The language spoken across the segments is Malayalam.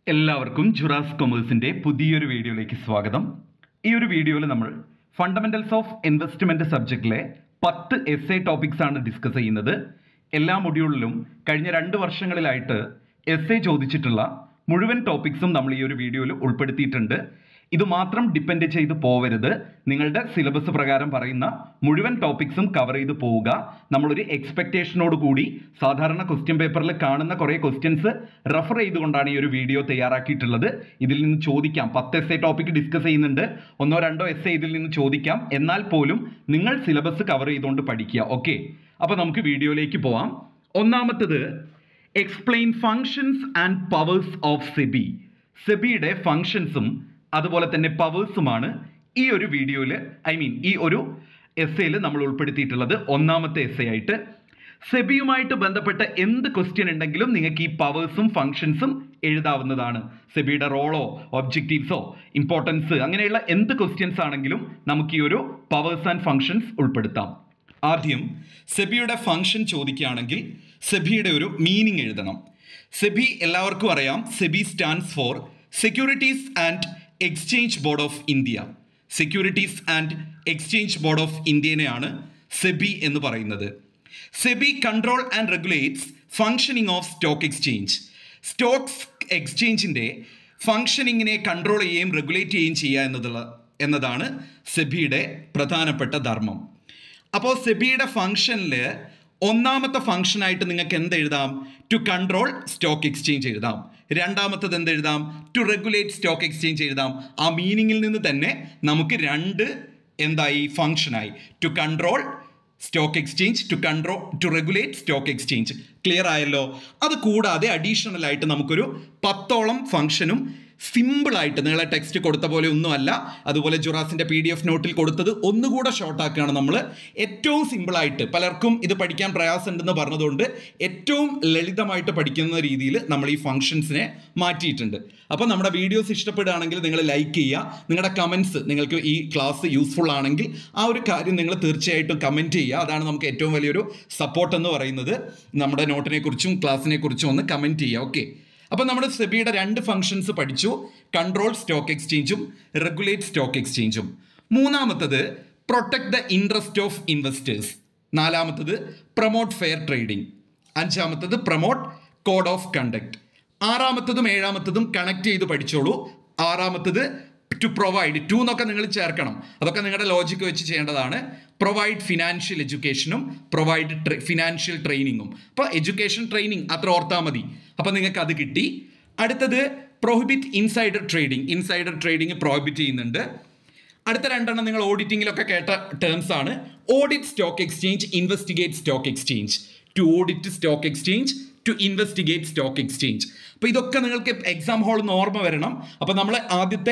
എല്ലാവർക്കും ജുറാസ് കൊമേഴ്സിന്റെ പുതിയൊരു വീഡിയോയിലേക്ക് സ്വാഗതം ഈ ഒരു വീഡിയോയിൽ നമ്മൾ ഫണ്ടമെന്റൽസ് ഓഫ് ഇൻവെസ്റ്റ്മെന്റ് സബ്ജക്റ്റിലെ പത്ത് എസ് എ ടോപ്പിക്സ് ആണ് ഡിസ്കസ് ചെയ്യുന്നത് എല്ലാ മൊഡ്യൂളിലും കഴിഞ്ഞ രണ്ട് വർഷങ്ങളിലായിട്ട് എസ് എ ചോദിച്ചിട്ടുള്ള മുഴുവൻ ടോപ്പിക്സും നമ്മൾ ഈ ഒരു വീഡിയോയിൽ ഉൾപ്പെടുത്തിയിട്ടുണ്ട് ഇത് മാത്രം ഡിപ്പെൻഡ് ചെയ്ത് പോവരുത് നിങ്ങളുടെ സിലബസ് പ്രകാരം പറയുന്ന മുഴുവൻ ടോപ്പിക്സും കവർ ചെയ്ത് പോവുക നമ്മളൊരു എക്സ്പെക്റ്റേഷനോട് കൂടി സാധാരണ ക്വസ്റ്റ്യൻ പേപ്പറിൽ കാണുന്ന കുറേ ക്വസ്റ്റ്യൻസ് റെഫർ ചെയ്തുകൊണ്ടാണ് ഈ ഒരു വീഡിയോ തയ്യാറാക്കിയിട്ടുള്ളത് ഇതിൽ നിന്ന് ചോദിക്കാം പത്ത് എസ് എ ടോപ്പിക് ഡിസ്കസ് ചെയ്യുന്നുണ്ട് ഒന്നോ രണ്ടോ എസ് എ ഇതിൽ നിന്ന് ചോദിക്കാം എന്നാൽ പോലും നിങ്ങൾ സിലബസ് കവർ ചെയ്തുകൊണ്ട് പഠിക്കുക ഓക്കെ അപ്പോൾ നമുക്ക് വീഡിയോയിലേക്ക് പോവാം ഒന്നാമത്തത് explain functions and powers of SEBI സെബിയുടെ ഫങ്ഷൻസും അതുപോലെ തന്നെ പവേഴ്സുമാണ് ഈ ഒരു വീഡിയോയിൽ ഐ മീൻ ഈ ഒരു എസ്സേയിൽ നമ്മൾ ഉൾപ്പെടുത്തിയിട്ടുള്ളത് ഒന്നാമത്തെ എസ്സേ ആയിട്ട് സെബിയുമായിട്ട് ബന്ധപ്പെട്ട എന്ത് ക്വസ്റ്റ്യൻ ഉണ്ടെങ്കിലും നിങ്ങൾക്ക് ഈ പവേഴ്സും ഫങ്ഷൻസും എഴുതാവുന്നതാണ് സെബിയുടെ റോളോ ഒബ്ജക്റ്റീവ്സോ ഇമ്പോർട്ടൻസ് അങ്ങനെയുള്ള എന്ത് ക്വസ്റ്റ്യൻസ് ആണെങ്കിലും നമുക്ക് ഈ ഒരു പവേഴ്സ് ആൻഡ് ഫങ്ഷൻസ് ഉൾപ്പെടുത്താം ആദ്യം സെബിയുടെ ഫങ്ഷൻ ചോദിക്കുകയാണെങ്കിൽ സെബിയുടെ ഒരു മീനിങ് എഴുതണം സെബി എല്ലാവർക്കും അറിയാം SEBI stands for securities and exchange board of India securities and exchange board of ഇന്ത്യനെയാണ് സെബി എന്ന് പറയുന്നത് SEBI control and regulates functioning of stock exchange stocks എക്സ്ചേഞ്ചിൻ്റെ ഫങ്ഷനിങ്ങിനെ കൺട്രോൾ ചെയ്യുകയും റെഗുലേറ്റ് ചെയ്യുകയും ചെയ്യുക എന്നതുള്ള എന്നതാണ് സെബിയുടെ പ്രധാനപ്പെട്ട ധർമ്മം അപ്പോൾ സെബിയുടെ ഫങ്ഷനിൽ ഒന്നാമത്തെ ഫങ്ഷനായിട്ട് നിങ്ങൾക്ക് എന്ത് എഴുതാം ടു കൺട്രോൾ സ്റ്റോക്ക് എക്സ്ചേഞ്ച് എഴുതാം രണ്ടാമത്തത് എന്ത് എഴുതാം ടു റെഗുലേറ്റ് സ്റ്റോക്ക് എക്സ്ചേഞ്ച് എഴുതാം ആ മീനിങ്ങിൽ നിന്ന് തന്നെ നമുക്ക് രണ്ട് എന്തായി ഫങ്ഷനായി to control stock exchange to control to regulate stock exchange clear ആയല്ലോ അത് കൂടാതെ അഡീഷണൽ ആയിട്ട് നമുക്കൊരു പത്തോളം ഫംഗ്ഷനും സിമ്പിളായിട്ട് നിങ്ങളെ ടെക്സ്റ്റ് കൊടുത്ത പോലെ ഒന്നുമല്ല അതുപോലെ ജുറാസിൻ്റെ പി ഡി എഫ് നോട്ടിൽ കൊടുത്തത് ഒന്നുകൂടെ ഷോർട്ട് ആക്കുകയാണ് നമ്മൾ ഏറ്റവും സിമ്പിളായിട്ട് പലർക്കും ഇത് പഠിക്കാൻ പ്രയാസമുണ്ടെന്ന് പറഞ്ഞതുകൊണ്ട് ഏറ്റവും ലളിതമായിട്ട് പഠിക്കുന്ന രീതിയിൽ നമ്മൾ ഈ ഫംഗ്ഷൻസിനെ മാറ്റിയിട്ടുണ്ട് അപ്പോൾ നമ്മുടെ വീഡിയോസ് ഇഷ്ടപ്പെടുകയാണെങ്കിൽ നിങ്ങൾ ലൈക്ക് ചെയ്യുക നിങ്ങളുടെ കമൻസ് നിങ്ങൾക്ക് ഈ ക്ലാസ് യൂസ്ഫുൾ ആണെങ്കിൽ ആ ഒരു കാര്യം നിങ്ങൾ തീർച്ചയായിട്ടും കമൻറ്റ് ചെയ്യുക അതാണ് നമുക്ക് ഏറ്റവും വലിയൊരു സപ്പോർട്ട് എന്ന് പറയുന്നത് നമ്മുടെ നോട്ടിനെ കുറിച്ചും ക്ലാസ്സിനെ കുറിച്ചും ഒന്ന് കമൻറ്റ് ചെയ്യുക ഓക്കെ അപ്പോൾ നമ്മൾ സെബിയുടെ രണ്ട് ഫങ്ഷൻസ് പഠിച്ചു കൺട്രോൾ സ്റ്റോക്ക് എക്സ്ചേഞ്ചും റെഗുലേറ്റ് സ്റ്റോക്ക് എക്സ്ചേഞ്ചും മൂന്നാമത്തത് protect the interest of investors നാലാമത്തത് പ്രൊമോട്ട് ഫെയർ ട്രേഡിംഗ് അഞ്ചാമത്തത് പ്രൊമോട്ട് കോഡ് ഓഫ് കണ്ടക്ട് ആറാമത്തതും ഏഴാമത്തതും കണക്ട് ചെയ്ത് പഠിച്ചോളൂ ആറാമത്തത് ടു പ്രൊവൈഡ് ടു എന്നൊക്കെ നിങ്ങൾ ചേർക്കണം അതൊക്കെ നിങ്ങളുടെ ലോജിക്ക് വെച്ച് ചെയ്യേണ്ടതാണ് പ്രൊവൈഡ് ഫിനാൻഷ്യൽ എഡ്യൂക്കേഷനും പ്രൊവൈഡ് ഫിനാൻഷ്യൽ ട്രെയിനിങ്ങും അപ്പോൾ എഡ്യൂക്കേഷൻ ട്രെയിനിങ് അത്ര ഓർത്താൽ മതി അപ്പോൾ നിങ്ങൾക്ക് അത് കിട്ടി അടുത്തത് prohibit insider trading insider trading prohibit ചെയ്യുന്നുണ്ട് അടുത്ത രണ്ടെണ്ണം നിങ്ങൾ ഓഡിറ്റിങ്ങിലൊക്കെ കേട്ട ടേംസ് ആണ് audit stock exchange investigate stock exchange to audit stock exchange to investigate stock exchange അപ്പോൾ ഇതൊക്കെ നിങ്ങൾക്ക് എക്സാം ഹാളിൽ നിന്ന് ഓർമ്മ വരണം അപ്പോൾ നമ്മൾ ആദ്യത്തെ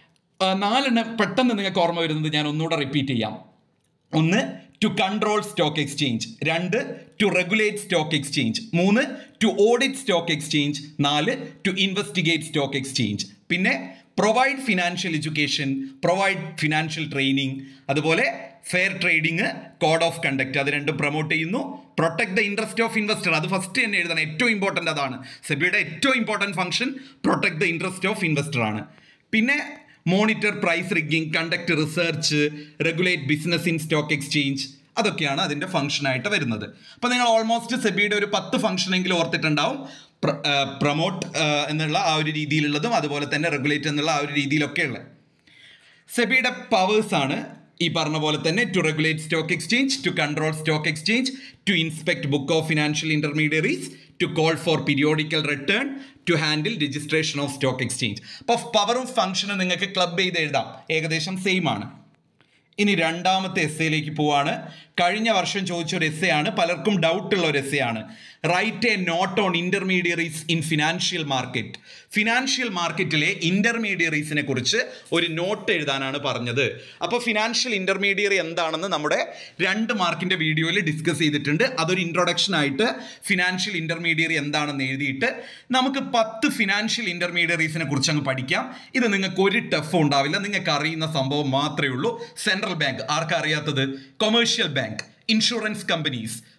നാലെണ്ണം പെട്ടെന്ന് നിങ്ങൾക്ക് ഓർമ്മ വരുന്നത് ഞാൻ ഒന്നുകൂടെ റിപ്പീറ്റ് ചെയ്യാം ഒന്ന് ടു കൺട്രോൾ സ്റ്റോക്ക് എക്സ്ചേഞ്ച് രണ്ട് ടു റെഗുലേറ്റ് സ്റ്റോക്ക് എക്സ്ചേഞ്ച് മൂന്ന് ടു ഓഡിറ്റ് സ്റ്റോക്ക് എക്സ്ചേഞ്ച് നാല് ടു ഇൻവെസ്റ്റിഗേറ്റ് സ്റ്റോക്ക് എക്സ്ചേഞ്ച് പിന്നെ provide financial education provide financial training അതുപോലെ fair trading code of conduct അത് രണ്ടും പ്രൊമോട്ട് ചെയ്യുന്നു protect the interest of investor അത് ഫസ്റ്റ് തന്നെ എഴുതണം ഏറ്റവും ഇമ്പോർട്ടൻ്റ് അതാണ് സെബിയുടെ ഏറ്റവും important function protect the interest of investor ആണ് പിന്നെ monitor price rigging conduct research regulate business in stock exchange അതൊക്കെയാണ് അതിൻ്റെ ഫംഗ്ഷനായിട്ട് വരുന്നത് അപ്പോൾ നിങ്ങൾ ഓൾമോസ്റ്റ് സെബിയുടെ ഒരു പത്ത് ഫംഗ്ഷനെങ്കിലും ഓർത്തിട്ടുണ്ടാവും പ്രൊമോട്ട് എന്നുള്ള ആ ഒരു രീതിയിലുള്ളതും അതുപോലെ തന്നെ റെഗുലേറ്റ് എന്നുള്ള ആ ഒരു രീതിയിലൊക്കെ ഉള്ളത് സെബിയുടെ പവേഴ്സ് ആണ് ഈ പറഞ്ഞ പോലെ തന്നെ to regulate stock exchange to control stock exchange to inspect book of financial intermediaries to call for periodical return to handle registration of stock exchange അപ്പോൾ പവറും ഫംഗ്ഷനും നിങ്ങൾക്ക് ക്ലബ് ചെയ്ത് എഴുതാം ഏകദേശം സെയിം ആണ് ഇനി രണ്ടാമത്തെ എസ്സേയിലേക്ക് പോവാണ് കഴിഞ്ഞ വർഷം ചോദിച്ച ഒരു എസ്സേ ആണ് പലർക്കും ഡൗട്ട് ഉള്ള ഒരു എസ്സേ ആണ് write a note on intermediaries in financial market financial മാർക്കറ്റിലെ ഇന്റർമീഡിയറീസിനെ കുറിച്ച് ഒരു നോട്ട് എഴുതാനാണ് പറഞ്ഞത് അപ്പോൾ ഫിനാൻഷ്യൽ ഇന്റർമീഡിയറി എന്താണെന്ന് നമ്മുടെ രണ്ട് മാർക്കിന്റെ വീഡിയോയിൽ ഡിസ്കസ് ചെയ്തിട്ടുണ്ട് അതൊരു ഇൻട്രൊഡക്ഷൻ ആയിട്ട് ഫിനാൻഷ്യൽ ഇന്റർമീഡിയറി എന്താണെന്ന് എഴുതിയിട്ട് നമുക്ക് പത്ത് ഫിനാൻഷ്യൽ ഇന്റർമീഡിയറീസിനെ കുറിച്ച് അങ്ങ് പഠിക്കാം ഇത് നിങ്ങൾക്ക് ഒരു ടഫും ഉണ്ടാവില്ല നിങ്ങൾക്ക് അറിയുന്ന സംഭവം മാത്രമേ ഉള്ളൂ സെൻട്രൽ ബാങ്ക് ആർക്കറിയാത്തത് commercial bank insurance companies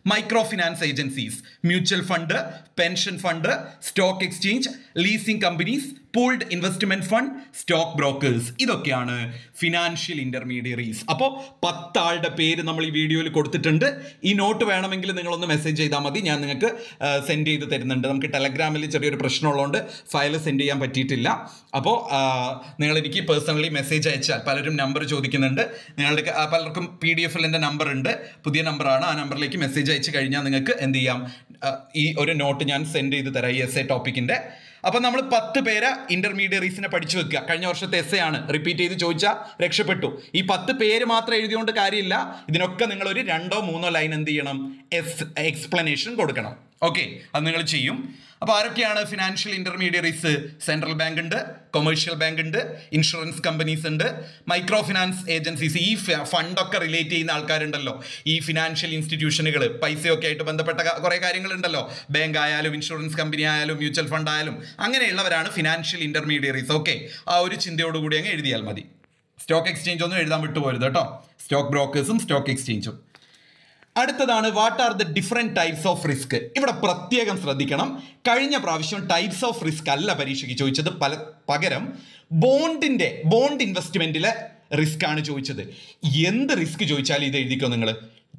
micro finance agencies mutual fund pension fund stock exchange leasing companies pooled investment fund stock brokers ഇതൊക്കെയാണ് ഫിനാൻഷ്യൽ ഇന്റർമീഡിയറീസ് അപ്പോൾ പത്താളുടെ പേര് നമ്മൾ ഈ വീഡിയോയിൽ കൊടുത്തിട്ടുണ്ട് ഈ നോട്ട് വേണമെങ്കിൽ നിങ്ങളൊന്ന് മെസ്സേജ് ചെയ്താൽ മതി ഞാൻ നിങ്ങൾക്ക് സെൻഡ് ചെയ്ത് തരുന്നുണ്ട് നമുക്ക് ടെലഗ്രാമിൽ ചെറിയൊരു പ്രശ്നമുള്ളതുകൊണ്ട് ഫയൽ സെൻഡ് ചെയ്യാൻ പറ്റിയിട്ടില്ല അപ്പോൾ നിങ്ങൾ എനിക്ക് പേഴ്സണലി മെസ്സേജ് അയച്ചാൽ പലരും നമ്പർ ചോദിക്കുന്നുണ്ട് നിങ്ങളുടെ ആ, പലർക്കും പി ഡി എഫിൽ എൻ്റെ നമ്പർ ഉണ്ട് പുതിയ നമ്പറാണ് ആ നമ്പറിലേക്ക് മെസ്സേജ് അയച്ചു കഴിഞ്ഞാൽ നിങ്ങൾക്ക് എന്ത് ചെയ്യാം ആ, ഈ ഒരു നോട്ട് ഞാൻ സെൻഡ് ചെയ്ത് തരാം ഈ എസ് എ ടോപ്പിക്കിൻ്റെ അപ്പോൾ നമ്മൾ പത്ത് പേര് ഇന്റർമീഡിയറീസിനെ പഠിച്ചു വെക്കുക കഴിഞ്ഞ വർഷത്തെ എസ് എ ആണ് റിപ്പീറ്റ് ചെയ്ത് ചോദിച്ചാൽ രക്ഷപ്പെട്ടു ഈ പത്ത് പേര് മാത്രം എഴുതിയോണ്ട് കാര്യമില്ല ഇതിനൊക്കെ നിങ്ങൾ ഒരു രണ്ടോ മൂന്നോ ലൈൻ എന്ത് ചെയ്യണം എസ് എക്സ്പ്ലനേഷൻ കൊടുക്കണം ഓക്കെ അത് നിങ്ങൾ ചെയ്യും അപ്പോൾ ആരൊക്കെയാണ് ഫിനാൻഷ്യൽ ഇന്റർമീഡിയറീസ് സെൻട്രൽ ബാങ്ക് ഉണ്ട് കൊമേഴ്ഷ്യൽ ബാങ്ക് ഉണ്ട് ഇൻഷുറൻസ് കമ്പനീസ് ഉണ്ട് മൈക്രോ ഫിനാൻസ് ഏജൻസീസ് ഈ ഫണ്ടൊക്കെ റിലേറ്റ് ചെയ്യുന്ന ആൾക്കാരുണ്ടല്ലോ ഈ ഫിനാൻഷ്യൽ ഇൻസ്റ്റിറ്റ്യൂഷനുകൾ പൈസയൊക്കെ ആയിട്ട് ബന്ധപ്പെട്ട ക- കുറേ കാര്യങ്ങളുണ്ടല്ലോ ബാങ്ക് ആയാലും ഇൻഷുറൻസ് കമ്പനി ആയാലും മ്യൂച്വൽ ഫണ്ട് ആയാലും അങ്ങനെയുള്ളവരാണ് ഫിനാൻഷ്യൽ ഇന്റർമീഡിയറീസ് ഓക്കെ ആ ഒരു ചിന്തയോടുകൂടി അങ്ങ് എഴുതിയാൽ മതി സ്റ്റോക്ക് എക്സ്ചേഞ്ച് ഒന്നും എഴുതാൻ വിട്ടുപോരുത് കേട്ടോ സ്റ്റോക്ക് ബ്രോക്കേഴ്സും സ്റ്റോക്ക് എക്സ്ചേഞ്ചും അടുത്തതാണ് what are the different types of risk ഇവിടെ പ്രത്യേകം ശ്രദ്ധിക്കണം കഴിഞ്ഞ പ്രാവശ്യം ടൈപ്സ് ഓഫ് റിസ്ക് അല്ല പരീക്ഷയ്ക്ക് ചോദിച്ചത് പല പകരം ബോണ്ടിന്റെ ബോണ്ട് ഇൻവെസ്റ്റ്മെന്റിലെ റിസ്ക് ആണ് ചോദിച്ചത് എന്ത് റിസ്ക് ചോദിച്ചാലും ഇത് എഴുതിക്കോ നിങ്ങൾ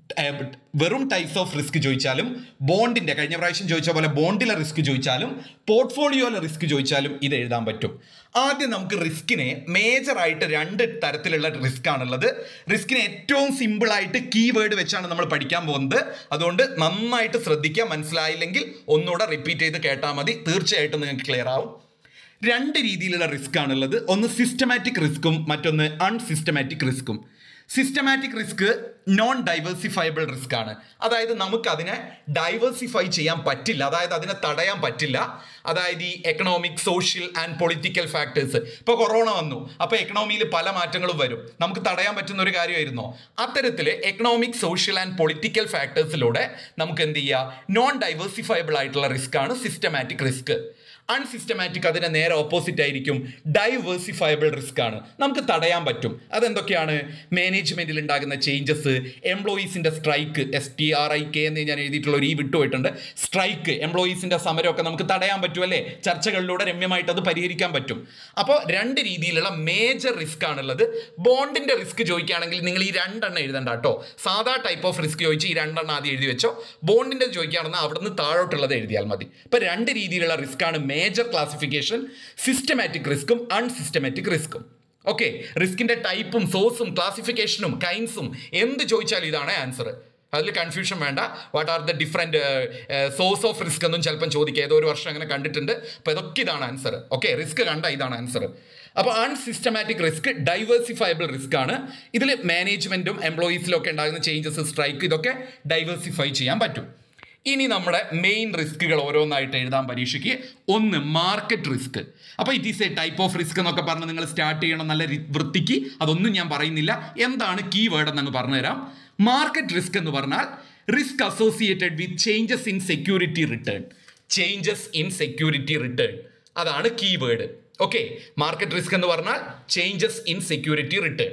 വെറും ടൈപ്സ് ഓഫ് റിസ്ക് ചോദിച്ചാലും ബോണ്ടിന്റെ കഴിഞ്ഞ പ്രാവശ്യം ചോദിച്ച പോലെ ബോണ്ടിലെ റിസ്ക് ചോദിച്ചാലും പോർട്ട്ഫോളിയോയിലെ റിസ്ക് ചോദിച്ചാലും ഇത് എഴുതാൻ പറ്റും ആദ്യം നമുക്ക് റിസ്കിനെ മേജർ ആയിട്ട് രണ്ട് തരത്തിലുള്ള റിസ്ക് ആണുള്ളത് റിസ്കിനെ ഏറ്റവും സിമ്പിൾ ആയിട്ട് കീവേഡ് വെച്ചാണ് നമ്മൾ പഠിക്കാൻ പോകുന്നത് അതുകൊണ്ട് നന്നായിട്ട് ശ്രദ്ധിക്കുക മനസ്സിലായില്ലെങ്കിൽ ഒന്നുകൂടെ റിപ്പീറ്റ് ചെയ്ത് കേട്ടാൽ മതി തീർച്ചയായിട്ടും നിങ്ങൾക്ക് ക്ലിയർ ആവും രണ്ട് രീതിയിലുള്ള റിസ്ക് ആണുള്ളത് ഒന്ന് സിസ്റ്റമാറ്റിക് റിസ്ക്കും മറ്റൊന്ന് അൺസിസ്റ്റമാറ്റിക് റിസ്ക്കും systematic risk non diversifiable risk ആണ് അതായത് നമുക്ക് അതിനെ ഡൈവേഴ്സിഫൈ ചെയ്യാൻ പറ്റില്ല അതായത് അതിനെ തടയാൻ പറ്റില്ല അതായത് ഈ economic social and political factors ഇപ്പോൾ കൊറോണ വന്നു അപ്പോൾ എക്കണോമിയിൽ പല മാറ്റങ്ങളും വരും നമുക്ക് തടയാൻ പറ്റുന്ന ഒരു കാര്യമായിരുന്നോ അത്തരത്തിൽ എക്കണോമിക് സോഷ്യൽ ആൻഡ് പൊളിറ്റിക്കൽ ഫാക്ടേഴ്സിലൂടെ നമുക്ക് എന്ത് ചെയ്യുക നോൺ ഡൈവേഴ്സിഫയബിൾ ആയിട്ടുള്ള റിസ്ക് ആണ് സിസ്റ്റമാറ്റിക് റിസ്ക് അൺസിസ്റ്റമാറ്റിക് അതിന്റെ നേരെ ഓപ്പോസിറ്റ് ആയിരിക്കും ഡൈവേഴ്സിഫയബിൾ റിസ്ക് ആണ് നമുക്ക് തടയാൻ പറ്റും അതെന്തൊക്കെയാണ് മാനേജ്മെന്റിൽ ഉണ്ടാകുന്ന ചേഞ്ചസ് എംപ്ലോയീസിന്റെ strike S T R I K എന്ന് ഞാൻ എഴുതിയിട്ടുള്ള ഒരു ഈ വിട്ടുപോയിട്ടുണ്ട് സ്ട്രൈക്ക് എംപ്ലോയീസിന്റെ സമരമൊക്കെ നമുക്ക് തടയാൻ പറ്റും അല്ലേ ചർച്ചകളിലൂടെ രമ്യമായിട്ട് അത് പരിഹരിക്കാൻ പറ്റും അപ്പോൾ രണ്ട് രീതിയിലുള്ള മേജർ റിസ്ക് ആണുള്ളത് ബോണ്ടിന്റെ റിസ്ക് ചോദിക്കുകയാണെങ്കിൽ നിങ്ങൾ ഈ രണ്ടെണ്ണം എഴുതണ്ട കേട്ടോ സാധാ ടൈപ്പ് ഓഫ് റിസ്ക് ചോദിച്ച് ഈ രണ്ടെണ്ണം ആദ്യം എഴുതി വെച്ചോ ബോണ്ടിന്റെ ചോദിക്കുകയാണെന്ന് അവിടുന്ന് താഴോട്ടുള്ളത് എഴുതിയാൽ മതി ഇപ്പൊ രണ്ട് രീതിയിലുള്ള റിസ്ക് ആണ് മേജർ ക്ലാസിഫിക്കേഷൻ സിസ്റ്റമാറ്റിക് റിസ്ക്കും അൺസിസ്റ്റമാറ്റിക് റിസ്ക്കും ഓക്കെ റിസ്കിന്റെ ടൈപ്പും സോഴ്സും ക്ലാസിഫിക്കേഷനും കൈൻസും എന്ത് ചോദിച്ചാലും ഇതാണ് ആൻസർ അതിൽ കൺഫ്യൂഷൻ വേണ്ട what are the different source of risk എന്നും ചിലപ്പം ചോദിക്കുക ഏതോ ഒരു വർഷം അങ്ങനെ കണ്ടിട്ടുണ്ട് അപ്പോൾ ഇതൊക്കെ ഇതാണ് ആൻസർ ഓക്കെ റിസ്ക് കണ്ട ഇതാണ് ആൻസർ അപ്പോൾ അൺസിസ്റ്റമാറ്റിക് റിസ്ക് ഡൈവേഴ്സിഫയബിൾ റിസ്ക് ആണ് ഇതിൽ മാനേജ്മെന്റും എംപ്ലോയീസിലും ഒക്കെ ഉണ്ടാകുന്ന ചേഞ്ചസ് സ്ട്രൈക്ക് ഇതൊക്കെ ഡൈവേഴ്സിഫൈ ചെയ്യാൻ പറ്റും ഇനി നമ്മുടെ മെയിൻ റിസ്കുകൾ ഓരോന്നായിട്ട് എഴുതാൻ പരീക്ഷയ്ക്ക് ഒന്ന് മാർക്കറ്റ് റിസ്ക് അപ്പോൾ it is a type of risk എന്നൊക്കെ പറഞ്ഞ് നിങ്ങൾ സ്റ്റാർട്ട് ചെയ്യണം നല്ല രി- വൃത്തിക്ക് അതൊന്നും ഞാൻ പറയുന്നില്ല എന്താണ് കീ വേർഡ് എന്നങ്ങ് പറഞ്ഞുതരാം മാർക്കറ്റ് റിസ്ക് എന്ന് പറഞ്ഞാൽ risk associated with changes in security return changes in security return അതാണ് key word okay market risk എന്ന് പറഞ്ഞാൽ ചേഞ്ചസ് ഇൻ സെക്യൂരിറ്റി റിട്ടേൺ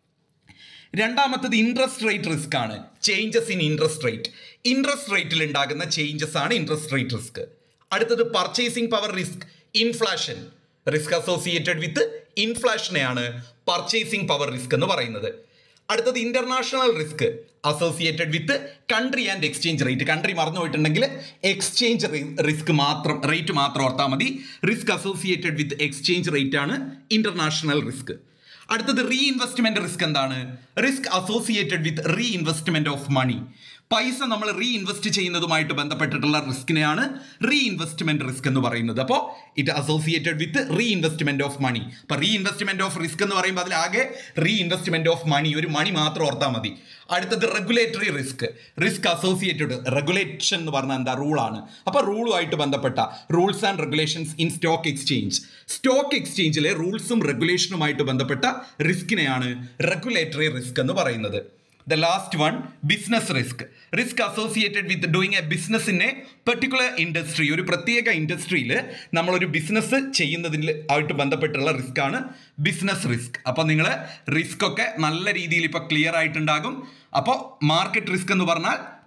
രണ്ടാമത്തത് ഇൻട്രസ്റ്റ് റേറ്റ് റിസ്ക് ആണ് changes in interest rate interest റേറ്റിൽ ഉണ്ടാകുന്ന ചേഞ്ചസ് ആണ് ഇൻട്രസ്റ്റ് റേറ്റ് റിസ്ക് അടുത്തത് purchasing power risk inflation risk associated with ഇൻഫ്ലാഷനെയാണ് പർച്ചേസിംഗ് പവർ റിസ്ക് എന്ന് പറയുന്നത് അടുത്തത് international risk associated with country and exchange rate country മറന്നു പോയിട്ടുണ്ടെങ്കിൽ എക്സ്ചേഞ്ച് റിസ്ക് മാത്രം റേറ്റ് മാത്രം ഓർത്താൽ മതി risk associated with exchange rate ആണ് ഇന്റർനാഷണൽ റിസ്ക് അടുത്തത് റീ ഇൻവെസ്റ്റ്മെന്റ് റിസ്ക് എന്താണ് risk associated with reinvestment of money പൈസ നമ്മൾ റീ ഇൻവെസ്റ്റ് ചെയ്യുന്നതുമായിട്ട് ബന്ധപ്പെട്ടിട്ടുള്ള റിസ്കിനെയാണ് റീ ഇൻവെസ്റ്റ്മെന്റ് റിസ്ക് എന്ന് പറയുന്നത് അപ്പോൾ it associated with reinvestment of money അപ്പോൾ റീ ഇൻവെസ്റ്റ്മെന്റ് ഓഫ് റിസ്ക് എന്ന് പറയുമ്പോൾ അതിലാകെ റീ ഇൻവെസ്റ്റ്മെന്റ് ഓഫ് മണി ഒരു മണി മാത്രം ഓർത്താൽ മതി അടുത്തത് regulatory risk risk associated regulation എന്ന് പറഞ്ഞാൽ എന്താ റൂളാണ് അപ്പോൾ റൂളുമായിട്ട് ബന്ധപ്പെട്ട rules and regulations in stock exchange stock എക്സ്ചേഞ്ചിലെ റൂൾസും റെഗുലേഷനുമായിട്ട് ബന്ധപ്പെട്ട റിസ്കിനെയാണ് റെഗുലേറ്ററി റിസ്ക് എന്ന് പറയുന്നത് the last one business risk risk associated with doing a business in A particular industry ഒരു പ്രത്യേക ഇൻഡസ്ട്രിയിൽ നമ്മളൊരു ബിസിനസ് ചെയ്യുന്നതിൽ ആയിട്ട് ബന്ധപ്പെട്ടുള്ള റിസ്ക് ആണ് ബിസിനസ് റിസ്ക് അപ്പോൾ നിങ്ങൾ റിസ്ക് ഒക്കെ നല്ല രീതിയിൽ ഇപ്പോൾ ക്ലിയർ ആയിട്ടുണ്ടാകും അപ്പോൾ മാർക്കറ്റ് റിസ്ക് എന്ന് പറഞ്ഞാൽ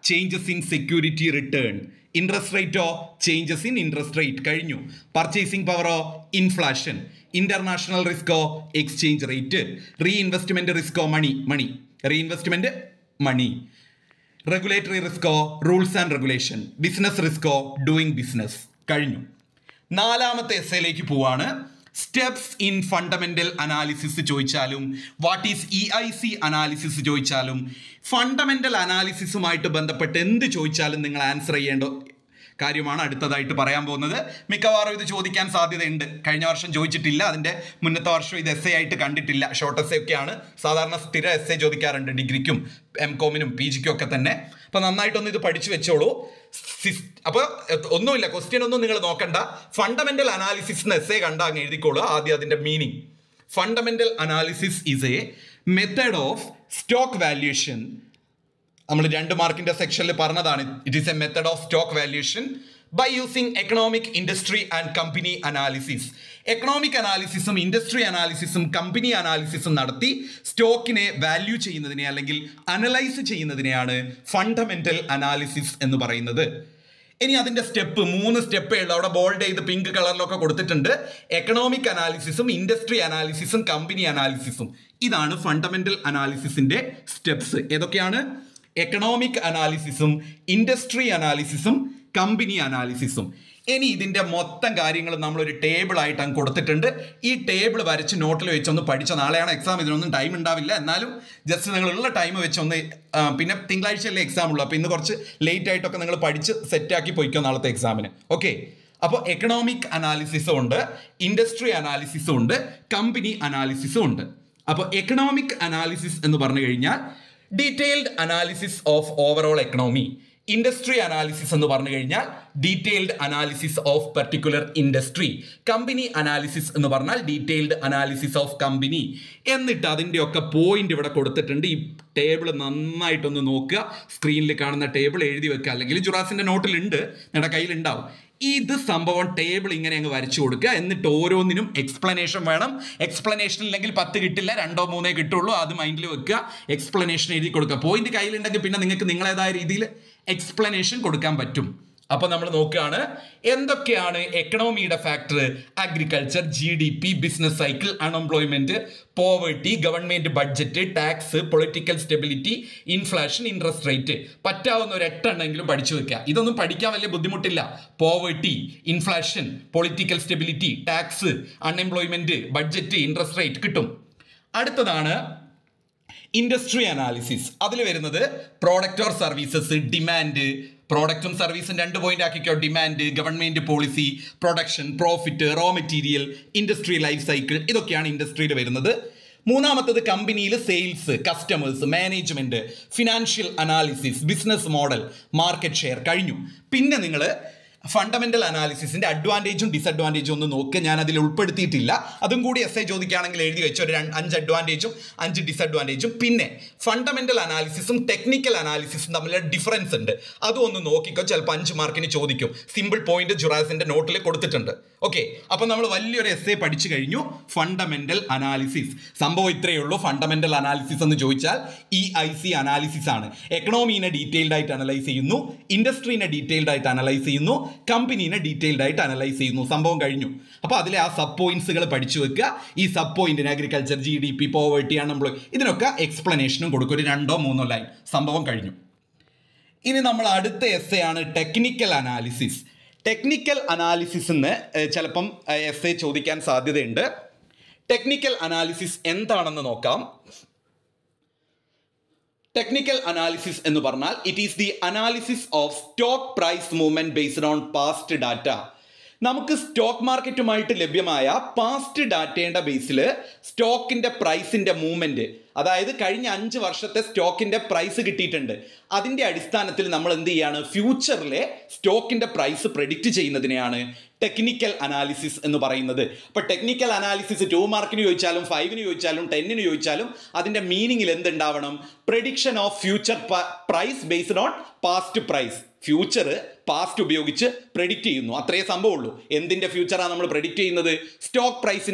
changes in security return interest റേറ്റോ ചേഞ്ചസ് ഇൻ ഇൻട്രസ്റ്റ് റേറ്റ് കഴിഞ്ഞു പർച്ചേസിംഗ് പവറോ ഇൻഫ്ലാഷൻ ഇന്റർനാഷണൽ റിസ്കോ എക്സ്ചേഞ്ച് റേറ്റ് റീ ഇൻവെസ്റ്റ്മെന്റ് റിസ്കോ money money reinvestment money regulatory റിസ്കോ റൂൾസ് ആൻഡ് റെഗുലേഷൻ ബിസിനസ് റിസ്കോ ഡൂയിങ് ബിസിനസ് കഴിഞ്ഞു നാലാമത്തെ എസ്സയിലേക്ക് പോവാണ് സ്റ്റെപ്സ് ഇൻ ഫണ്ടമെന്റൽ അനാലിസിസ് ചോദിച്ചാലും what is E I C analysis ചോദിച്ചാലും ഫണ്ടമെന്റൽ അനാലിസിസുമായിട്ട് ബന്ധപ്പെട്ട് എന്ത് ചോദിച്ചാലും നിങ്ങൾ ആൻസർ ചെയ്യേണ്ട കാര്യമാണ് അടുത്തതായിട്ട് പറയാൻ പോകുന്നത് മിക്കവാറും ഇത് ചോദിക്കാൻ സാധ്യതയുണ്ട് കഴിഞ്ഞ വർഷം ചോദിച്ചിട്ടില്ല അതിന്റെ മുന്നത്തെ വർഷം ഇത് എസ് എ ആയിട്ട് കണ്ടിട്ടില്ല ഷോർട്ട് എസ് ഒക്കെയാണ് സാധാരണ സ്ഥിര എസ് എ ചോദിക്കാറുണ്ട് ഡിഗ്രിക്കും എം കോമിനും പി ജിക്കും ഒക്കെ തന്നെ അപ്പൊ നന്നായിട്ടൊന്ന് ഇത് പഠിച്ചു വെച്ചോളൂ സിസ്- അപ്പൊ എ- ഒന്നുമില്ല ക്വസ്റ്റ്യൻ ഒന്നും നിങ്ങൾ നോക്കണ്ട ഫണ്ടമെന്റൽ അനാലിസിസ് എസ് എ കണ്ടാ അങ്ങ് എഴുതിക്കോളൂ ആദ്യം അതിന്റെ meaning fundamental analysis is a method of stock valuation നമ്മൾ രണ്ട് മാർക്കിന്റെ സെക്ഷനിൽ പറഞ്ഞതാണ് it is a method of stock valuation by using economic industry and company analysis economic അനാലിസിസും ഇൻഡസ്ട്രി അനാലിസിസും കമ്പനി അനാലിസിസും നടത്തി സ്റ്റോക്കിനെ വാല്യൂ ചെയ്യുന്നതിനെ അല്ലെങ്കിൽ അനലൈസ് ചെയ്യുന്നതിനെയാണ് ഫണ്ടമെന്റൽ അനാലിസിസ് എന്ന് പറയുന്നത് ഇനി അതിന്റെ സ്റ്റെപ്പ് മൂന്ന് സ്റ്റെപ്പേ ഉള്ളൂ അവിടെ ബോൾഡ് ചെയ്ത് പിങ്ക് കളറിലൊക്കെ കൊടുത്തിട്ടുണ്ട് എക്കണോമിക് അനാലിസിസും ഇൻഡസ്ട്രി അനാലിസിസും കമ്പനി അനാലിസിസും ഇതാണ് ഫണ്ടമെന്റൽ അനാലിസിസിന്റെ സ്റ്റെപ്സ് ഏതൊക്കെയാണ് എക്കണോമിക് അനാലിസിസും ഇൻഡസ്ട്രി അനാലിസിസും കമ്പനി അനാലിസിസും ഇനി ഇതിന്റെ മൊത്തം കാര്യങ്ങൾ നമ്മളൊരു ടേബിൾ ആയിട്ട് അങ്ങ് കൊടുത്തിട്ടുണ്ട് ഈ ടേബിൾ വരച്ച് നോട്ടിൽ വെച്ചൊന്ന് പഠിച്ച നാളെയാണ് എക്സാം ഇതിനൊന്നും ടൈം ഉണ്ടാവില്ല എന്നാലും ജസ്റ്റ് നിങ്ങളുള്ള ടൈം വെച്ചൊന്ന് ആ, പിന്നെ തിങ്കളാഴ്ചയല്ലേ എക്സാം ഉള്ളൂ അപ്പോൾ ഇന്ന് കുറച്ച് ലേറ്റ് ആയിട്ടൊക്കെ നിങ്ങൾ പഠിച്ച് സെറ്റാക്കി പോയിക്കോ നാളത്തെ എക്സാമിന് ഓക്കെ അപ്പോൾ എക്കണോമിക് അനാലിസിസും ഉണ്ട് ഇൻഡസ്ട്രി അനാലിസിസും ഉണ്ട് കമ്പനി അനാലിസിസും ഉണ്ട് അപ്പോൾ എക്കണോമിക് അനാലിസിസ് എന്ന് പറഞ്ഞു കഴിഞ്ഞാൽ detailed analysis of overall economy industry analysis എന്ന് പറഞ്ഞു കഴിഞ്ഞാൽ detailed analysis of particular industry company analysis എന്ന് പറഞ്ഞാൽ ഡീറ്റെയിൽഡ് അനാലിസിസ് ഓഫ് കമ്പനി എന്നിട്ട് അതിൻ്റെ ഒക്കെ പോയിന്റ് ഇവിടെ കൊടുത്തിട്ടുണ്ട് ഈ ടേബിൾ നന്നായിട്ടൊന്ന് നോക്കുക സ്ക്രീനിൽ കാണുന്ന ടേബിൾ എഴുതി വെക്കുക അല്ലെങ്കിൽ ജുറാസിന്റെ നോട്ടിലുണ്ട് നിങ്ങളുടെ കയ്യിലുണ്ടാവും ഇത് സംഭവം ടേബിൾ ഇങ്ങനെ അങ്ങ് വരച്ചു കൊടുക്കുക എന്നിട്ട് ഓരോന്നിനും എക്സ്പ്ലനേഷൻ വേണം എക്സ്പ്ലനേഷൻ ഇല്ലെങ്കിൽ പത്ത് കിട്ടില്ല രണ്ടോ മൂന്നേ കിട്ടുള്ളൂ അത് മൈൻഡിൽ വെക്കുക എക്സ്പ്ലനേഷൻ എഴുതി കൊടുക്കുക പോയിന്റ് കയ്യിലുണ്ടെങ്കിൽ പിന്നെ നിങ്ങൾക്ക് നിങ്ങളേതായ രീതിയിൽ എക്സ്പ്ലനേഷൻ കൊടുക്കാൻ പറ്റും അപ്പൊ നമ്മൾ നോക്കുകയാണ് എന്തൊക്കെയാണ് എക്കണോമിയുടെ factor agriculture G D P business cycle unemployment poverty government budget tax political stability inflation interest rate പറ്റാവുന്ന ഒരു എട്ടെണ്ണെങ്കിലും പഠിച്ചു വെക്കുക ഇതൊന്നും പഠിക്കാൻ വലിയ ബുദ്ധിമുട്ടില്ല poverty inflation political stability tax unemployment budget interest rate കിട്ടും അടുത്തതാണ് ഇൻഡസ്ട്രി അനാലിസിസ് അതിൽ വരുന്നത് പ്രോഡക്റ്റ് ഓർ സർവീസസ് ഡിമാൻഡ് പ്രോഡക്റ്റും സർവീസും രണ്ട് പോയിന്റ് ആക്കിക്കോ demand government policy production profit raw material industry life cycle ഇതൊക്കെയാണ് ഇൻഡസ്ട്രിയിൽ വരുന്നത് മൂന്നാമത്തത് കമ്പനിയിൽ sales customers management financial analysis business model market share കഴിഞ്ഞു പിന്നെ നിങ്ങൾ ഫണ്ടമെന്റൽ അനാലിസിസിന്റെ അഡ്വാൻറ്റേജും ഡിസഡ്വാൻറ്റേജും ഒന്ന് നോക്കുക ഞാൻ അതിൽ ഉൾപ്പെടുത്തിയിട്ടില്ല അതും കൂടി എസ് ഐ ചോദിക്കുകയാണെങ്കിൽ എഴുതി വെച്ച ഒരു രണ്ട് അഞ്ച് അഡ്വാൻറ്റേജും അഞ്ച് ഡിസഡ്വാൻറ്റേജും പിന്നെ ഫണ്ടമെന്റൽ അനാലിസിസും ടെക്നിക്കൽ അനാലിസിസും തമ്മിലുള്ള ഡിഫറൻസ് ഉണ്ട് അതും ഒന്ന് നോക്കിക്കോ ചിലപ്പോൾ അഞ്ച് മാർക്കിന് ചോദിക്കും സിമ്പിൾ പോയിന്റ് ജുറാസിന്റെ നോട്ടിൽ കൊടുത്തിട്ടുണ്ട് ഓക്കെ അപ്പൊ നമ്മൾ വലിയൊരു എസ് എ പഠിച്ചു കഴിഞ്ഞു ഫണ്ടമെന്റൽ അനാലിസിസ് സംഭവം ഇത്രയേ ഉള്ളൂ ഫണ്ടമെന്റൽ അനാലിസിസ് എന്ന് ചോദിച്ചാൽ ഇ ഐ സി അനാലിസിസ് ആണ് എക്കണോമീനെ ഡീറ്റെയിൽഡ് ആയിട്ട് അനലൈസ് ചെയ്യുന്നു ഇൻഡസ്ട്രീനെ ഡീറ്റെയിൽഡ് ആയിട്ട് അനലൈസ് ചെയ്യുന്നു കമ്പനീനെ ഡീറ്റെയിൽഡ് ആയിട്ട് അനലൈസ് ചെയ്യുന്നു സംഭവം കഴിഞ്ഞു അപ്പോൾ അതിലെ ആ സബ് പോയിന്റ്സുകൾ പഠിച്ചു വെക്കുക ഈ സബ് പോയിന്റിന് agriculture G D P poverty unemploy ഇതിനൊക്കെ എക്സ്പ്ലനേഷനും കൊടുക്കും ഒരു രണ്ടോ മൂന്നോ ലൈൻ സംഭവം കഴിഞ്ഞു ഇനി നമ്മൾ അടുത്ത എസ് എ ആണ് ടെക്നിക്കൽ അനാലിസിസ് ടെക്നിക്കൽ അനാലിസിസ് എന്ന് ചിലപ്പം എസ് എ ചോദിക്കാൻ സാധ്യതയുണ്ട് ടെക്നിക്കൽ അനാലിസിസ് എന്താണെന്ന് നോക്കാം ടെക്നിക്കൽ അനാലിസിസ് എന്ന് പറഞ്ഞാൽ it is the analysis of stock price movement based on past data നമുക്ക് സ്റ്റോക്ക് മാർക്കറ്റുമായിട്ട് ലഭ്യമായ പാസ്റ്റ് ഡാറ്റയുടെ ബേസിൽ സ്റ്റോക്കിന്റെ പ്രൈസിന്റെ മൂവ്മെന്റ് അതായത് കഴിഞ്ഞ അഞ്ച് വർഷത്തെ സ്റ്റോക്കിന്റെ പ്രൈസ് കിട്ടിയിട്ടുണ്ട് അതിന്റെ അടിസ്ഥാനത്തിൽ നമ്മൾ എന്ത് ചെയ്യാണ് ഫ്യൂച്ചറിലെ സ്റ്റോക്കിന്റെ പ്രൈസ് പ്രഡിക്റ്റ് ചെയ്യുന്നതിനെയാണ് ടെക്നിക്കൽ അനാലിസിസ് എന്ന് പറയുന്നത് അപ്പോൾ ടെക്നിക്കൽ അനാലിസിസ് ടു മാർക്കിന് ചോദിച്ചാലും ഫൈവിന് ചോദിച്ചാലും ടെന്നിന് ചോദിച്ചാലും അതിന്റെ മീനിങ്ങിൽ എന്തുണ്ടാവണം prediction of future price based on past price future past ഉപയോഗിച്ച് പ്രെഡിക്റ്റ് ചെയ്യുന്നു അത്രേ സംഭവമുള്ളൂ എന്തിന്റെ ഫ്യൂച്ചറാണ് നമ്മൾ പ്രെഡിക്റ്റ് ചെയ്യുന്നത് സ്റ്റോക്ക് പ്രൈസിന്റെ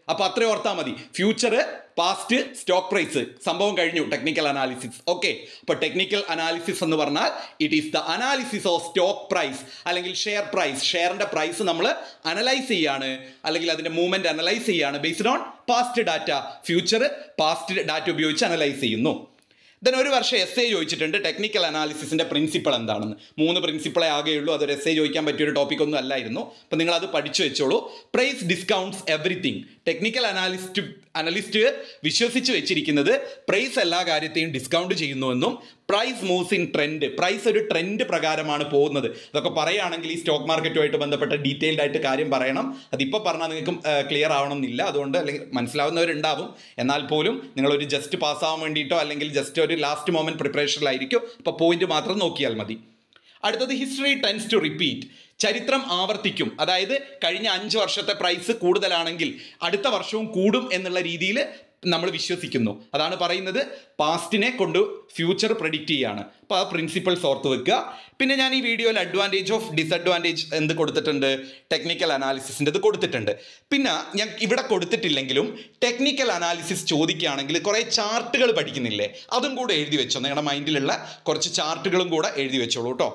അപ്പോൾ അത്രയും ഓർത്താൽ മതി ഫ്യൂച്ചർ പാസ്റ്റ് സ്റ്റോക്ക് പ്രൈസ് സംഭവം കഴിഞ്ഞു ടെക്നിക്കൽ അനാലിസിസ് ഓക്കെ അപ്പോൾ ടെക്നിക്കൽ അനാലിസിസ് എന്ന് പറഞ്ഞാൽ it is the analysis of stock price അല്ലെങ്കിൽ ഷെയർ പ്രൈസ് ഷെയറിന്റെ പ്രൈസ് നമ്മൾ അനലൈസ് ചെയ്യാണ് അല്ലെങ്കിൽ അതിന്റെ മൂവ്മെന്റ് അനലൈസ് ചെയ്യാണ് based on past data future past data ഉപയോഗിച്ച് അനലൈസ് ചെയ്യുന്നു ദെൻ ഒരു വർഷം എസ് എ ചോദിച്ചിട്ടുണ്ട് ടെക്നിക്കൽ അനാലിസിസിന്റെ പ്രിൻസിപ്പൾ എന്താണെന്ന് മൂന്ന് പ്രിൻസിപ്പളെ ആകെയുള്ളൂ അതൊരു എസ് എ ചോദിക്കാൻ പറ്റിയ ഒരു ടോപ്പിക് ഒന്നും അല്ലായിരുന്നു അപ്പം നിങ്ങൾ അത് പഠിച്ചു വെച്ചോളൂ price discounts everything technical analyst analyst വിശ്വസിച്ച് വെച്ചിരിക്കുന്നത് പ്രൈസ് എല്ലാ കാര്യത്തെയും ഡിസ്കൗണ്ട് ചെയ്യുന്നുവെന്നും price moves in trend price ഒരു ട്രെൻഡ് പ്രകാരമാണ് പോകുന്നത് അതൊക്കെ പറയുകയാണെങ്കിൽ ഈ സ്റ്റോക്ക് മാർക്കറ്റുമായിട്ട് ബന്ധപ്പെട്ട ഡീറ്റെയിൽഡ് ആയിട്ട് കാര്യം പറയണം അതിപ്പോൾ പറഞ്ഞാൽ നിങ്ങൾക്ക് ക്ലിയർ ആവണം എന്നില്ല അതുകൊണ്ട് അല്ലെങ്കിൽ മനസ്സിലാവുന്നവരുണ്ടാവും എന്നാൽ പോലും നിങ്ങളൊരു ജസ്റ്റ് പാസ്സാവാൻ വേണ്ടിയിട്ടോ അല്ലെങ്കിൽ ജസ്റ്റ് ഒരു ലാസ്റ്റ് മൊമെന്റ് പ്രിപ്പറേഷനിലായിരിക്കും അപ്പോൾ പോയിന്റ് മാത്രം നോക്കിയാൽ മതി അടുത്തത് ഹിസ്റ്ററി ടെൻസ് ടു റിപ്പീറ്റ് ചരിത്രം ആവർത്തിക്കും അതായത് കഴിഞ്ഞ അഞ്ച് വർഷത്തെ പ്രൈസ് കൂടുതലാണെങ്കിൽ അടുത്ത വർഷവും കൂടും എന്നുള്ള രീതിയിൽ നമ്മൾ വിശ്വസിക്കുന്നു അതാണ് പറയുന്നത് പാസ്റ്റിനെ കൊണ്ട് ഫ്യൂച്ചർ പ്രഡിക്റ്റ് ചെയ്യാണ് അപ്പോൾ ആ പ്രിൻസിപ്പൾസ് ഓർത്ത് വെക്കുക പിന്നെ ഞാൻ ഈ വീഡിയോയിൽ അഡ്വാൻറ്റേജ് ഓഫ് ഡിസഡ്വാൻറ്റേജ് എന്ത് കൊടുത്തിട്ടുണ്ട് ടെക്നിക്കൽ അനാലിസിസിൻ്റെ ഇത് കൊടുത്തിട്ടുണ്ട് പിന്നെ ഞാൻ ഇവിടെ കൊടുത്തിട്ടില്ലെങ്കിലും ടെക്നിക്കൽ അനാലിസിസ് ചോദിക്കുകയാണെങ്കിൽ കുറേ ചാർട്ടുകൾ പഠിക്കുന്നില്ലേ അതും കൂടെ എഴുതി വെച്ചോ നിങ്ങളുടെ മൈൻഡിലുള്ള കുറച്ച് ചാർട്ടുകളും കൂടെ എഴുതി വെച്ചോളൂ കേട്ടോ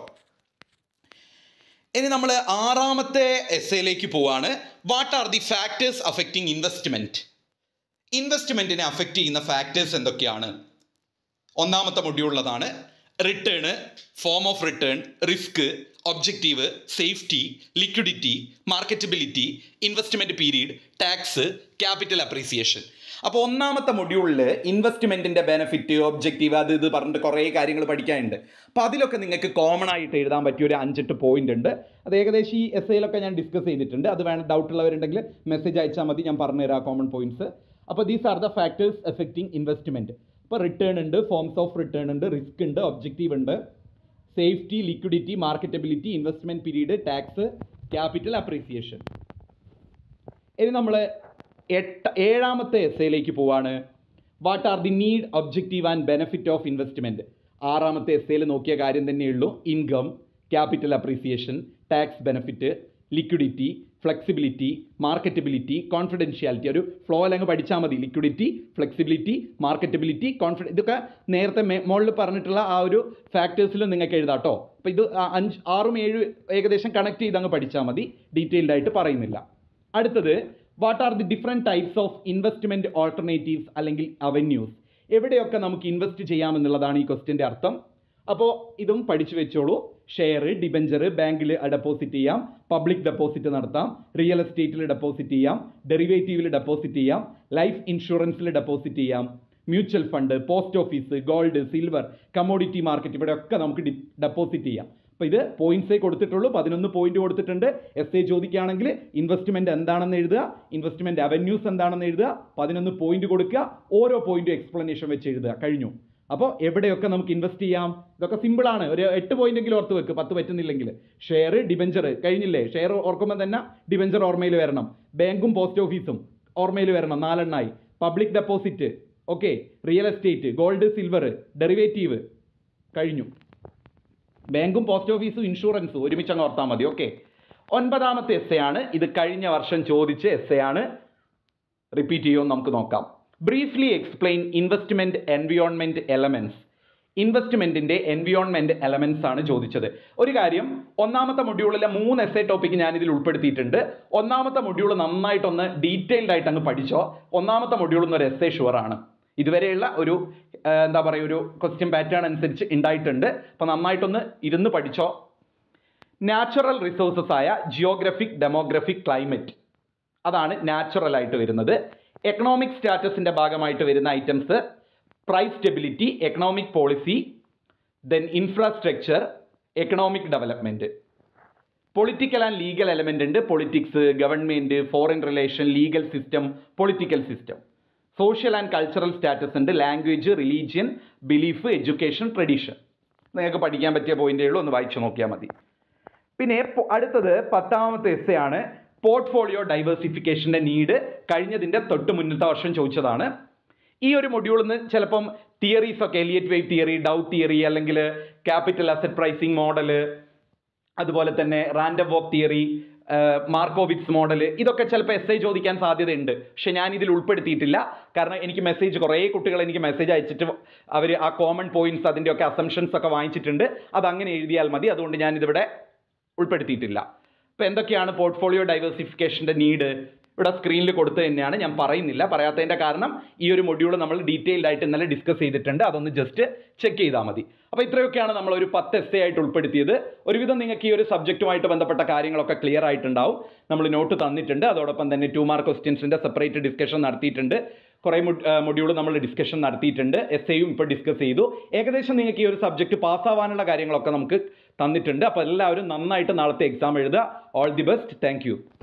ഇനി നമ്മൾ ആറാമത്തെ എസ് എയിലേക്ക് പോവാണ് what are the factors affecting investment ഇൻവെസ്റ്റ്മെന്റിനെ അഫക്റ്റ് ചെയ്യുന്ന ഫാക്ടേഴ്സ് എന്തൊക്കെയാണ് ഒന്നാമത്തെ മൊഡ്യൂളതാണ് return form of return risk objective safety liquidity marketability investment period tax capital appreciation അപ്പോൾ ഒന്നാമത്തെ മൊഡ്യൂളിൽ ഇൻവെസ്റ്റ്മെന്റിന്റെ ബെനിഫിറ്റ് ഒബ്ജക്റ്റീവ് അത് ഇത് പറഞ്ഞിട്ട് കുറേ കാര്യങ്ങൾ പഠിക്കാനുണ്ട് അപ്പോൾ അതിലൊക്കെ നിങ്ങൾക്ക് കോമൺ ആയിട്ട് എഴുതാൻ പറ്റിയ ഒരു അഞ്ചെട്ട് പോയിന്റ് ഉണ്ട് അത് ഏകദേശം ഈ എസ് ഐയിലൊക്കെ ഞാൻ ഡിസ്കസ് ചെയ്തിട്ടുണ്ട് അത് വേണം ഡൗട്ട് ഉള്ളവരുണ്ടെങ്കിൽ മെസ്സേജ് അയച്ചാൽ മതി ഞാൻ പറഞ്ഞുതരാം കോമൺ പോയിന്റ്സ് അപ്പോൾ these are the factors affecting investment ഇപ്പോൾ റിട്ടേൺ ഉണ്ട് ഫോംസ് ഓഫ് റിട്ടേൺ ഉണ്ട് റിസ്ക് ഉണ്ട് ഒബ്ജക്റ്റീവ് ഉണ്ട് safety liquidity marketability investment period tax capital appreciation ഇനി നമ്മൾ എട്ട് ഏഴാമത്തെ എസ് എയിലേക്ക് പോവാണ് what are the need objective and benefit of investment ആറാമത്തെ എസ് എയിൽ നോക്കിയ കാര്യം തന്നെയുള്ളൂ income capital appreciation tax benefit liquidity flexibility marketability confidentiality ഒരു ഫ്ലോ അങ്ങ് പഠിച്ചാൽ മതി ലിക്വിഡിറ്റി ഫ്ലെക്സിബിലിറ്റി മാർക്കറ്റബിലിറ്റി കോൺഫിഡൻ ഇതൊക്കെ നേരത്തെ മുകളിൽ പറഞ്ഞിട്ടുള്ള ആ ഒരു ഫാക്ടേഴ്സിൽ നിങ്ങൾക്ക് എഴുതാം കേട്ടോ അപ്പോൾ ഇത് ആ അഞ്ച് ആറും ഏഴും ഏകദേശം കണക്ട് ചെയ്ത് അങ്ങ് പഠിച്ചാൽ മതി ഡീറ്റെയിൽഡ് ആയിട്ട് പറയുന്നില്ല അടുത്തത് what are the different types of investment alternatives അല്ലെങ്കിൽ അവന്യൂസ് എവിടെയൊക്കെ നമുക്ക് ഇൻവെസ്റ്റ് ചെയ്യാമെന്നുള്ളതാണ് ഈ ക്വസ്റ്റ്യൻ്റെ അർത്ഥം അപ്പോൾ ഇതും പഠിച്ചു വെച്ചോളൂ ഷെയർ ഡിബഞ്ചർ ബാങ്കിൽ ഡെപ്പോസിറ്റ് ചെയ്യാം പബ്ലിക് ഡെപ്പോസിറ്റ് നടത്താം റിയൽ എസ്റ്റേറ്റിൽ ഡെപ്പോസിറ്റ് ചെയ്യാം ഡെറിവേറ്റീവിൽ ഡെപ്പോസിറ്റ് ചെയ്യാം ലൈഫ് ഇൻഷുറൻസിൽ ഡെപ്പോസിറ്റ് ചെയ്യാം mutual fund post office gold silver commodity market ഇവിടെയൊക്കെ നമുക്ക് ഡെപ്പോസിറ്റ് ചെയ്യാം അപ്പോൾ ഇത് പോയിന്റ്സേ കൊടുത്തിട്ടുള്ളൂ പതിനൊന്ന് പോയിന്റ് കൊടുത്തിട്ടുണ്ട് എസ് എ ചോദിക്കുകയാണെങ്കിൽ ഇൻവെസ്റ്റ്മെന്റ് എന്താണെന്ന് എഴുതുക ഇൻവെസ്റ്റ്മെന്റ് അവന്യൂസ് എന്താണെന്ന് എഴുതുക പതിനൊന്ന് പോയിന്റ് കൊടുക്കുക ഓരോ പോയിന്റും എക്സ്പ്ലനേഷൻ വെച്ച് എഴുതുക കഴിഞ്ഞു അപ്പോൾ എവിടെയൊക്കെ നമുക്ക് ഇൻവെസ്റ്റ് ചെയ്യാം ഇതൊക്കെ സിമ്പിൾ ആണ് ഒരു എട്ട് പോയിന്റ് എങ്കിലും ഓർത്ത് വെക്ക് പത്ത് പറ്റുന്നില്ലെങ്കിൽ ഷെയർ ഡിബഞ്ചർ കഴിഞ്ഞില്ലേ ഷെയർ ഓർക്കുമ്പോൾ തന്നെ ഡിബഞ്ചർ ഓർമ്മയിൽ വരണം ബാങ്കും പോസ്റ്റ് ഓഫീസും ഓർമ്മയിൽ വരണം നാലെണ്ണായി public deposit okay real estate gold silver derivative കഴിഞ്ഞു ബാങ്കും പോസ്റ്റ് ഓഫീസും ഇൻഷുറൻസും ഒരുമിച്ച് അങ്ങ് ഓർത്താൽ മതി ഓക്കെ ഒൻപതാമത്തെ എസ് എ ആണ് ഇത് കഴിഞ്ഞ വർഷം ചോദിച്ച എസ് എ ആണ് റിപ്പീറ്റ് ചെയ്യുമെന്ന് നമുക്ക് നോക്കാം briefly explain investment environment elements ഇൻവെസ്റ്റ്മെന്റിന്റെ എൻവിയോൺമെന്റ് എലമെന്റ്സ് ആണ് ചോദിച്ചത് ഒരു കാര്യം ഒന്നാമത്തെ മൊഡ്യൂളിലെ മൂന്ന് എസ് എ ടോപ്പിക് ഞാൻ ഇതിൽ ഉൾപ്പെടുത്തിയിട്ടുണ്ട് ഒന്നാമത്തെ മൊഡ്യൂൾ നന്നായിട്ടൊന്ന് ഡീറ്റെയിൽഡ് ആയിട്ട് അങ്ങ് പഠിച്ചോ ഒന്നാമത്തെ മൊഡ്യൂൾ എന്നൊരു എസ് എ ഷുവർ ആണ് ഇതുവരെയുള്ള ഒരു ആ, എന്താ പറയുക ഒരു ക്വസ്റ്റ്യൻ പാറ്റേൺ അനുസരിച്ച് ഉണ്ടായിട്ടുണ്ട് അപ്പോൾ നന്നായിട്ടൊന്ന് ഇരുന്ന് പഠിച്ചോ നാച്ചുറൽ റിസോഴ്സസ് ആയ ജിയോഗ്രഫിക് ഡെമോഗ്രഫിക് ക്ലൈമറ്റ് അതാണ് നാച്ചുറൽ ആയിട്ട് വരുന്നത് എക്കണോമിക് സ്റ്റാറ്റസിന്റെ ഭാഗമായിട്ട് വരുന്ന items price stability economic policy then infrastructure economic development political and legal element ഉണ്ട് politics government foreign relation legal system political system social and cultural status ഉണ്ട് language religion belief education tradition നിങ്ങൾക്ക് പഠിക്കാൻ പറ്റിയ പോയിന്റേ ഉള്ളൂ ഒന്ന് വായിച്ചു നോക്കിയാൽ മതി പിന്നെ പൊ- അടുത്തത് പത്താമത്തെ എസ് ആണ് പോർട്ട്ഫോളിയോ ഡൈവേഴ്സിഫിക്കേഷന്റെ നീഡ് കഴിഞ്ഞതിന്റെ തൊട്ട് മുന്നത്തെ വർഷം ചോദിച്ചതാണ് ഈ ഒരു മൊഡ്യൂളിൽ നിന്ന് ചിലപ്പം തിയറീസ് ഒക്കെ Elliott wave theory Dow theory അല്ലെങ്കിൽ ക്യാപിറ്റൽ അസറ്റ് പ്രൈസിങ് മോഡല് അതുപോലെ തന്നെ random walk theory Markowitz model ഇതൊക്കെ ചിലപ്പോൾ എസ് ഐ ചോദിക്കാൻ സാധ്യതയുണ്ട് പക്ഷെ ഞാൻ ഇതിൽ ഉൾപ്പെടുത്തിയിട്ടില്ല കാരണം എനിക്ക് മെസ്സേജ് കുറേ കുട്ടികൾ എനിക്ക് മെസ്സേജ് അയച്ചിട്ട് അവർ ആ കോമൺ പോയിന്റ്സ് അതിൻ്റെയൊക്കെ അസംഷൻസ് ഒക്കെ വാങ്ങിച്ചിട്ടുണ്ട് അത് അങ്ങനെ എഴുതിയാൽ മതി അതുകൊണ്ട് ഞാൻ ഇതിവിടെ ഉൾപ്പെടുത്തിയിട്ടില്ല അപ്പോൾ എന്തൊക്കെയാണ് പോർട്ട്ഫോളിയോ ഡൈവേഴ്സിഫിക്കേഷൻ്റെ നീഡ് ഇവിടെ സ്ക്രീനിൽ കൊടുത്തു തന്നെയാണ് ഞാൻ പറയുന്നില്ല പറയാത്തതിൻ്റെ കാരണം ഈ ഒരു മൊഡ്യൂൾ നമ്മൾ ഡീറ്റെയിൽഡ് ആയിട്ട് ഇന്നലെ ഡിസ്കസ് ചെയ്തിട്ടുണ്ട് അതൊന്ന് ജസ്റ്റ് ചെക്ക് ചെയ്താൽ മതി അപ്പോൾ ഇത്രയൊക്കെയാണ് നമ്മൾ ഒരു പത്ത് എസ് എ ആയിട്ട് ഉൾപ്പെടുത്തിയത് ഒരുവിധം നിങ്ങൾക്ക് ഈ ഒരു സബ്ജക്റ്റുമായിട്ട് ബന്ധപ്പെട്ട കാര്യങ്ങളൊക്കെ ക്ലിയർ ആയിട്ടുണ്ടാവും നമ്മൾ നോട്ട് തന്നിട്ടുണ്ട് അതോടൊപ്പം തന്നെ ടു മാർക്ക് ക്വസ്റ്റ്യൻസിൻ്റെ സെപ്പറേറ്റ് ഡിസ്കഷൻ നടത്തിയിട്ടുണ്ട് കുറേ മൊഡ്യൂൾ നമ്മൾ ഡിസ്കഷൻ നടത്തിയിട്ടുണ്ട് എസ് എയും ഇപ്പോൾ ഡിസ്കസ് ചെയ്തു ഏകദേശം നിങ്ങൾക്ക് ഈ ഒരു സബ്ജക്റ്റ് പാസ്സാവാനുള്ള കാര്യങ്ങളൊക്കെ നമുക്ക് തന്നിട്ടുണ്ട് അപ്പോൾ എല്ലാവരും നന്നായിട്ട് നാളത്തെ എക്സാം എഴുതുക ഓൾ ദി ബെസ്റ്റ് താങ്ക്